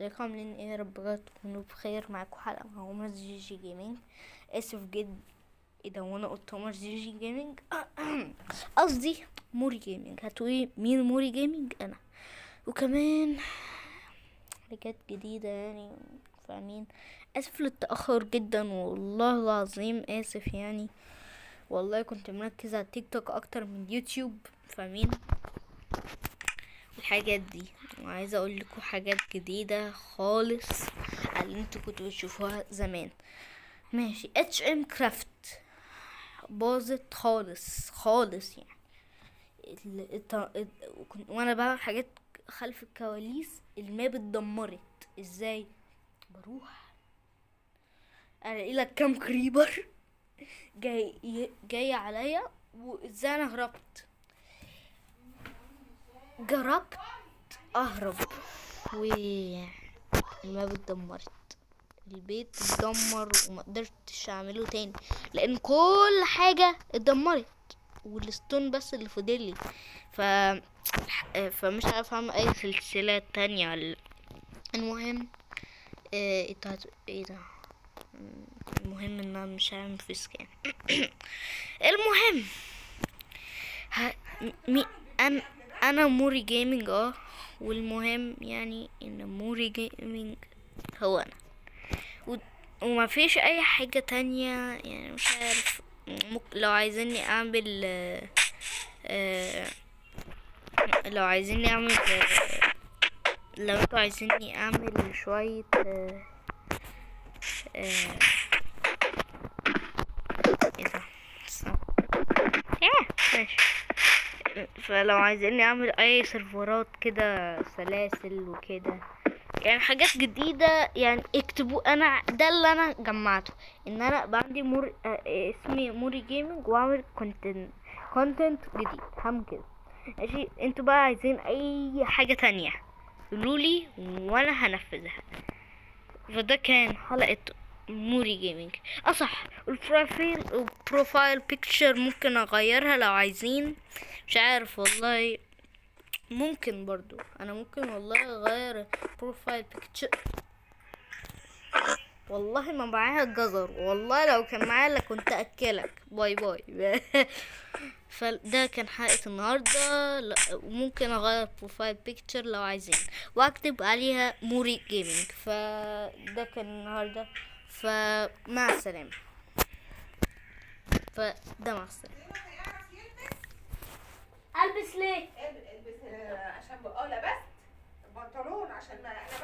ازيكم عاملين ايه يا رب بجد تكونوا بخير معاكم حلقة مع عمر جي جي جيمنج اسف جد ايه ده وانا قلت عمر جي جي جيمنج قصدي موري جيمنج هتقولي مين موري جيمنج انا وكمان حاجات جديدة يعني فاهمين اسف للتأخر جدا والله العظيم اسف يعني والله كنت مركز على تيك توك اكتر من يوتيوب فاهمين الحاجات دي وعايزه اقول لكم حاجات جديده خالص على اللي انتوا كنتوا بتشوفوها زمان ماشي اتش ام كرافت باظت خالص خالص يعني ال- الت- ال- وكنت- وانا بعمل حاجات خلف الكواليس الماب اتدمرت ازاي بروح الاقي لك كام كريبر جاي جاي عليا وازاي انا هربت جربت اهرب والماب اتدمرت البيت اتدمر وما قدرتش اعمله تاني لان كل حاجه اتدمرت والستون بس اللي فضلي ف فمش عارف اعمل اي سلسلة تانية ولا المهم آه، انتوا هت- ايه ده مم، المهم ان انا مش هعمل في سكان المهم ه... مي... أنا... انا موري جيمنج اه والمهم يعني ان موري جيمنج هو انا و... وما فيش اي حاجة تانية يعني مش عارف مك... لو عايزيني اعمل آه... آه... لو عايزيني اعمل آه... لو انتوا عايزيني اعمل شوية آه... آه... ايه ده استنى. ياه، ماشي فلو عايزيني اعمل اي سيرفرات كده سلاسل وكده يعني حاجات جديدة يعني اكتبوا انا ده اللي انا جمعته ان انا بقى عندي مور آه، اسمي موري جيمنج واعمل كونتنت كونتنت جديد هم كده ماشي انتوا بقى عايزين اي حاجة تانية قولولي وانا هنفذها فده كان حلقة موري جيمنج اه صح البروفايل البروفايل بيكتشر ممكن اغيرها لو عايزين مش عارف والله ممكن برضو انا ممكن والله اغير البروفايل بيكتشر والله ما معايا الجزر والله لو كان معايا لكنت اكلك باي باي فده كان حلقة النهاردة لا- وممكن اغير بروفايل بيكتشر لو عايزين واكتب عليها موري جيمنج فده كان النهاردة فمع السلامة فده مع السلامة البس ليه البس آه، عشان بقى لبست البنطلون عشان ما انا